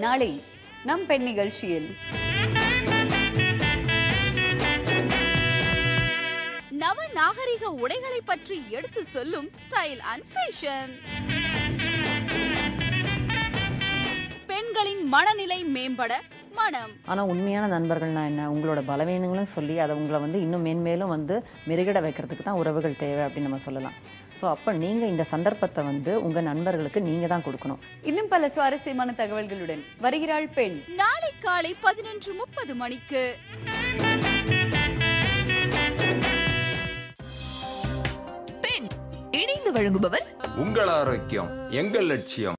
நாளை நம் பெண் நிகழ்ச்சியில் நவ நாகரிக உடைகளை பற்றி எடுத்து சொல்லும் ஸ்டைல் அண்ட் ஃபேஷன் பெண்களின் மனநிலை மேம்பட மனம் ஆனால் உண்மையான நண்பர்கள்னா என்ன உங்களோட பலவீனங்களும் சொல்லி அதை உங்களை வந்து இன்னும் மேன்மேலும் வந்து மெருகிட வைக்கிறதுக்கு தான் உறவுகள் தேவை அப்படின்னு நம்ம சொல்லலாம் ஸோ அப்போ நீங்கள் இந்த சந்தர்ப்பத்தை வந்து உங்கள் நண்பர்களுக்கு நீங்கள் தான் கொடுக்கணும் இன்னும் பல சுவாரஸ்யமான தகவல்களுடன் வருகிறாள் பெண் நாளை காலை பதினொன்று முப்பது மணிக்கு பெண் இணைந்து வழங்குபவர் உங்கள் ஆரோக்கியம் எங்கள் லட்சியம்